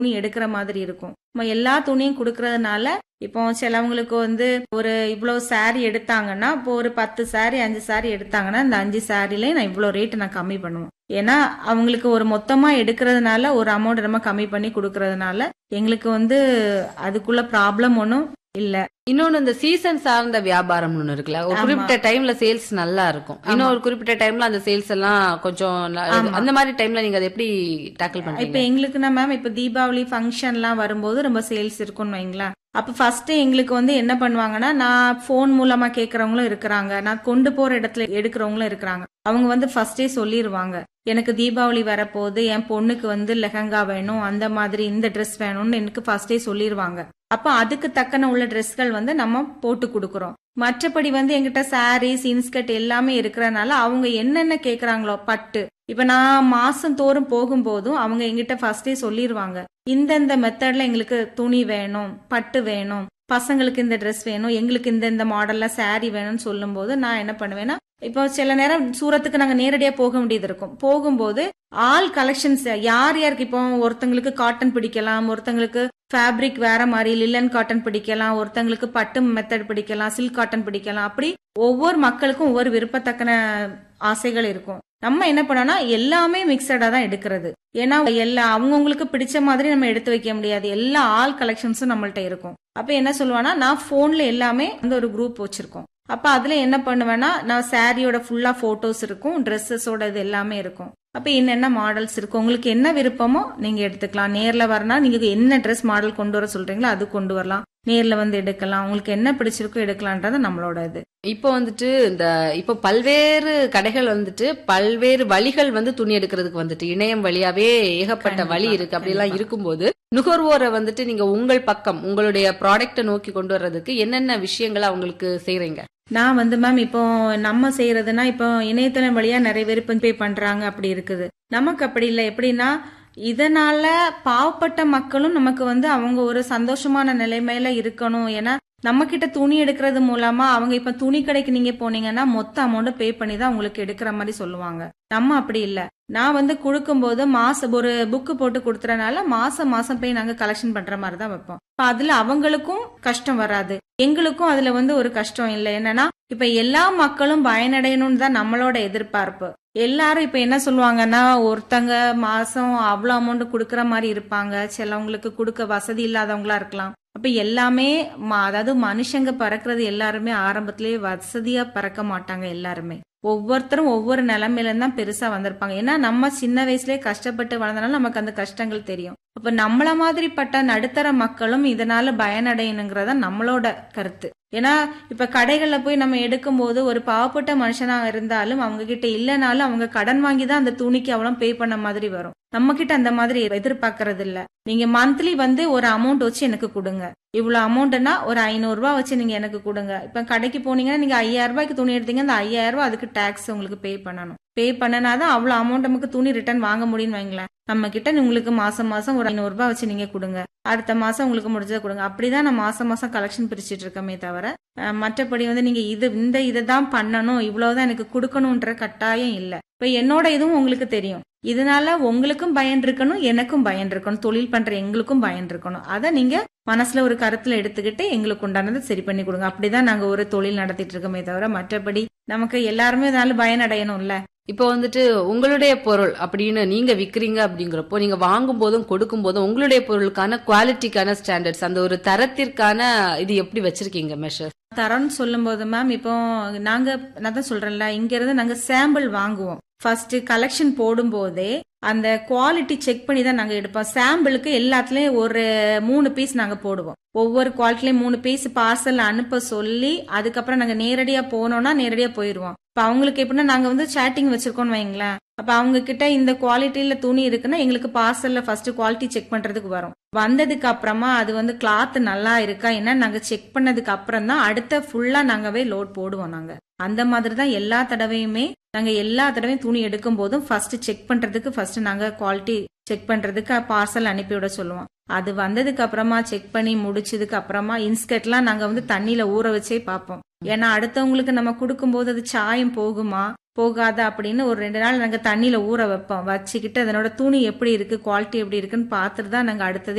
துணி எடுக்கிற மாதிரி இருக்கும் நம்ம எல்லா துணியும் கொடுக்கறதுனால இப்போ சிலவங்களுக்கு வந்து ஒரு இவ்வளவு saree எடுத்தாங்கன்னா இப்போ ஒரு பத்து saree அஞ்சு saree எடுத்தாங்கன்னா இந்த அஞ்சு சாரிலே நான் இவ்வளோ ரேட் நான் கம்மி பண்ணுவேன் ஏன்னா அவங்களுக்கு ஒரு மொத்தமா எடுக்கிறதுனால ஒரு அமௌண்ட் நம்ம கம்மி பண்ணி கொடுக்கறதுனால எங்களுக்கு வந்து அதுக்குள்ள ப்ராப்ளம் ஒன்றும் இல்ல இன்னொன்னு இந்த சீசன் சார்ந்த வியாபாரம் ஒண்ணு இருக்குல்ல ஒரு ஆமா. குறிப்பிட்ட டைம்ல சேல்ஸ் நல்லா இருக்கும் இன்னொரு குறிப்பிட்ட டைம்ல அந்த சேல்ஸ் எல்லாம் கொஞ்சம் ந- அந்த மாதிரி டைம்ல நீங்க அதை எப்படி டேக்கிள் இப்ப பண்றீங்க எங்களுக்குன்னா மேம் இப்ப தீபாவளி ஃபங்க்ஷன்லாம் வரும்போது ரொம்ப சேல்ஸ் இருக்கும்னு வைங்களேன் அப்ப ஃபர்ஸ்ட் எங்களுக்கு வந்து என்ன பண்ணுவாங்கன்னா நான் ஃபோன் மூலமா கேக்குறவங்களும் இருக்கிறாங்க நான் கொண்டு போற இடத்துல எடுக்கிறவங்களும் இருக்கிறாங்க அவங்க வந்து ஃபர்ஸ்டே சொல்லிடுவாங்க எனக்கு தீபாவளி வரப்போகுது என் பொண்ணுக்கு வந்து லெஹங்கா வேணும் அந்த மாதிரி இந்த ட்ரெஸ் வேணும்னு எனக்கு ஃபர்ஸ்டே சொல்லிடுவாங்க அப்ப அதுக்கு தக்கன உள்ள ட்ரெஸ்கள் வந்து நம்ம போட்டு கொடுக்குறோம் மற்றபடி வந்து எங்கிட்ட சாரீஸ் இன்ஸ்கர்ட் எல்லாமே இருக்கிறனால அவங்க என்னென்ன கேக்குறாங்களோ பட்டு இப்ப நான் மாசம் தோறும் போகும்போதும் அவங்க எங்கிட்ட ஃபர்ஸ்டே சொல்லிடுவாங்க இந்தந்த மெத்தட்ல எங்களுக்கு துணி வேணும் பட்டு வேணும் பசங்களுக்கு இந்த ட்ரெஸ் வேணும் எங்களுக்கு இந்த இந்த மாடல்ல saree வேணும்னு சொல்லும்போது நான் என்ன பண்ணுவேன்னா இப்போ சில நேரம் சூரத்துக்கு நாங்க நேரடியா போக வேண்டியது இருக்கும் போகும்போது ஆல் கலெக்ஷன்ஸ் யார் யாருக்கு இப்போ ஒருத்தங்களுக்கு காட்டன் பிடிக்கலாம் ஒருத்தங்களுக்கு ஃபேப்ரிக் வேற மாதிரி லில்லன் காட்டன் பிடிக்கலாம் ஒருத்தங்களுக்கு பட்டு மெத்தட் பிடிக்கலாம் சில்க் காட்டன் பிடிக்கலாம் அப்படி ஒவ்வொரு மக்களுக்கும் ஒவ்வொரு விருப்பத்தக்கன ஆசைகள் இருக்கும் நம்ம என்ன பண்ணோம்னா எல்லாமே மிக்சடா தான் எடுக்கிறது ஏன்னா எல்லா அவங்கவுங்களுக்கு பிடிச்ச மாதிரி நம்ம எடுத்து வைக்க முடியாது எல்லா ஆல் கலெக்ஷன்ஸும் நம்மள்ட்ட இருக்கும் அப்ப என்ன சொல்லுவானா நான் போன்ல எல்லாமே வந்து ஒரு குரூப் வச்சிருக்கோம் அப்ப அதுல என்ன பண்ணுவேன்னா நான் சாரியோட ஃபுல்லா போட்டோஸ் இருக்கும் ட்ரெஸ்ஸஸோட இது எல்லாமே இருக்கும் அப்ப என்னென்ன மாடல்ஸ் இருக்கு உங்களுக்கு என்ன விருப்பமோ நீங்க எடுத்துக்கலாம் நேர்ல வரனா நீங்க என்ன ட்ரெஸ் மாடல் கொண்டு வர சொல்றீங்களோ அது கொண்டு வரலாம் நேர்ல வந்து எடுக்கலாம் உங்களுக்கு என்ன பிடிச்சிருக்கோ எடுக்கலான்றது நம்மளோட இது இப்போ வந்துட்டு இந்த இப்போ பல்வேறு கடைகள் வந்துட்டு பல்வேறு வழிகள் வந்து துணி எடுக்கிறதுக்கு வந்துட்டு இணையம் வழியாவே ஏகப்பட்ட கண்டிப்பா, வழி இருக்கு அப்படியெல்லாம் கண்டிப்பா. இருக்கும்போது நுகர்வோரை வந்துட்டு நீங்க உங்கள் பக்கம் உங்களுடைய ப்ராடக்ட்டை நோக்கி கொண்டு வர்றதுக்கு என்னென்ன விஷயங்களை அவங்களுக்கு செய்றீங்க நான் வந்து மேம் இப்போ நம்ம செய்யறதுன்னா இப்போ இணையதளம் வழியா நிறைய பேர் இப்போ பே பண்றாங்க அப்படி இருக்குது நமக்கு அப்படி இல்லை எப்படின்னா இதனால பாவப்பட்ட மக்களும் நமக்கு வந்து அவங்க ஒரு சந்தோஷமான நிலைமையில இருக்கணும் ஏன்னா நம்ம கிட்ட துணி எடுக்கிறது மூலமா அவங்க இப்ப துணி கடைக்கு நீங்க போனீங்கன்னா மொத்த அமௌண்ட் பே பண்ணி தான் உங்களுக்கு எடுக்கிற மாதிரி சொல்லுவாங்க நம்ம அப்படி இல்ல நான் வந்து கொடுக்கும்போது மாசம் ஒரு புக்கு போட்டு கொடுத்துறனால மாசம் மாசம் போய் நாங்க கலெக்ஷன் பண்ற மாதிரி தான் வைப்போம் இப்ப அதுல அவங்களுக்கும் கஷ்டம் வராது எங்களுக்கும் அதுல வந்து ஒரு கஷ்டம் இல்லை என்னன்னா இப்ப எல்லா மக்களும் பயனடையணும்னு தான் நம்மளோட எதிர்பார்ப்பு எல்லாரும் இப்ப என்ன சொல்லுவாங்கன்னா ஒருத்தங்க மாசம் அவ்வளவு அமௌண்ட் கொடுக்கற மாதிரி இருப்பாங்க சிலவங்களுக்கு கொடுக்க வசதி இல்லாதவங்களா இருக்கலாம் அப்ப எல்லாமே ம- அதாவது மனுஷங்க பறக்கிறது எல்லாருமே ஆரம்பத்திலேயே வசதியா பறக்க மாட்டாங்க எல்லாருமே ஒவ்வொருத்தரும் ஒவ்வொரு நிலைமையில தான் பெருசா வந்திருப்பாங்க ஏன்னா நம்ம சின்ன வயசுலயே கஷ்டப்பட்டு வளர்ந்தனால நமக்கு அந்த கஷ்டங்கள் தெரியும் அப்ப நம்மள மாதிரிப்பட்ட நடுத்தர மக்களும் இதனால பயனடையணுங்கிறத நம்மளோட கருத்து ஏன்னா இப்ப கடைகள்ல போய் நம்ம எடுக்கும்போது ஒரு பாவப்பட்ட மனுஷனா இருந்தாலும் அவங்க கிட்ட இல்லைனாலும் அவங்க கடன் வாங்கி தான் அந்த துணிக்கு அவ்வளவு பே பண்ண மாதிரி வரும் நம்ம கிட்ட அந்த மாதிரி எதிர்பார்க்கறது இல்ல நீங்க மந்த்லி வந்து ஒரு அமௌண்ட் வச்சு எனக்கு கொடுங்க இவ்வளவு அமௌண்ட்னா ஒரு ஐநூறு ரூபாய் வச்சு நீங்க எனக்கு கொடுங்க இப்ப கடைக்கு போனீங்கன்னா நீங்க ஐயாயிரம் ரூபாய்க்கு துணி எடுத்தீங்க அந்த ஐயாயிரம் ரூபாய் அதுக்கு டாக்ஸ் உங்களுக்கு பே பண்ணணும் பே பண்ணனாதான் அவ்வளவு அமௌண்ட் நமக்கு துணி ரிட்டர்ன் வாங்க முடியும்னு வைங்களேன் நம்ம கிட்ட உங்களுக்கு மாசம் மாசம் ஒரு ஐநூறு ரூபாய் வச்சு நீங்க கொடுங்க அடுத்த மாசம் உங்களுக்கு முடிஞ்சதை கொடுங்க அப்படிதான் நான் மாசம் மாசம் கலெக்ஷன் பிரிச்சுட்டு இருக்கமே தவிர அஹ், மற்றபடி வந்து நீங்க இது இந்த இதை தான் பண்ணணும் இவ்வளவுதான் எனக்கு கொடுக்கணும்ன்ற கட்டாயம் இல்ல இப்ப என்னோட இதுவும் உங்களுக்கு தெரியும் இதனால உங்களுக்கும் பயன் இருக்கணும் எனக்கும் பயன் இருக்கணும் தொழில் பண்ற எங்களுக்கும் பயன் இருக்கணும் அதை நீங்க மனசுல ஒரு கருத்துல எடுத்துக்கிட்டு எங்களுக்கு உண்டானதை சரி பண்ணி கொடுங்க அப்படிதான் நாங்க ஒரு தொழில் நடத்திட்டு இருக்கோமே தவிர மற்றபடி நமக்கு எல்லாருமே இதனால பயனடையணும்ல இப்போ வந்துட்டு உங்களுடைய பொருள் அப்படின்னு நீங்க விக்கிறீங்க அப்படிங்கிறப்போ நீங்க வாங்கும் போதும் கொடுக்கும் போதும் உங்களுடைய பொருளுக்கான குவாலிட்டிக்கான ஸ்டாண்டர்ட்ஸ் அந்த ஒரு தரத்திற்கான இது எப்படி வச்சிருக்கீங்க மெஷர் தரம்னு சொல்லும்போது மேம் இப்போ நாங்க நான் தான் சொல்றேன்ல இங்க இருந்து நாங்க சாம்பிள் வாங்குவோம் ஃபர்ஸ்ட் கலெக்ஷன் போடும்போதே அந்த குவாலிட்டி செக் பண்ணி தான் நாங்க எடுப்போம் சாம்பிளுக்கு எல்லாத்துலயும் ஒரு மூணு பீஸ் நாங்க போடுவோம் ஒவ்வொரு குவாலிட்டிலயும் மூணு பீஸ் பார்சல் அனுப்ப சொல்லி அதுக்கப்புறம் நாங்க நேரடியா போனோம்னா நேரடியா போயிருவோம் இப்ப அவங்களுக்கு எப்படின்னா நாங்க வந்து சேட்டிங் வச்சிருக்கோம்னு வைங்களேன் அப்ப அவங்க கிட்ட இந்த குவாலிட்டியில துணி இருக்குன்னா எங்களுக்கு பார்சல்ல ஃபர்ஸ்ட் குவாலிட்டி செக் பண்றதுக்கு வரும் வந்ததுக்கு அப்புறமா அது வந்து கிளாத் நல்லா இருக்கா என்ன நாங்க செக் பண்ணதுக்கு அப்புறம் தான் அடுத்த ஃபுல்லா நாங்கவே லோட் போடுவோம் நாங்க அந்த மாதிரி தான் எல்லா தடவையுமே நாங்க எல்லா தடவையும் துணி எடுக்கும் போதும் ஃபர்ஸ்ட் செக் பண்றதுக்கு ஃபர்ஸ்ட் நாங்க குவாலிட்டி செக் பண்றதுக்கு பார்சல் அனுப்பிவிட சொல்லுவோம் அது வந்ததுக்கு அப்புறமா செக் பண்ணி முடிச்சதுக்கு அப்புறமா இன்ஸ்கர்ட்லாம் நாங்க வந்து தண்ணியில ஊற வச்சே பார்ப்போம் ஏன்னா அடுத்தவங்களுக்கு நம்ம கொடுக்கும்போது அது சாயம் போகுமா போகாத அப்படின்னு ஒரு ரெண்டு நாள் நாங்க தண்ணியில ஊற வைப்போம் வச்சுக்கிட்டு அதனோட துணி எப்படி இருக்கு குவாலிட்டி எப்படி இருக்குன்னு பார்த்துட்டு தான் நாங்க அடுத்ததே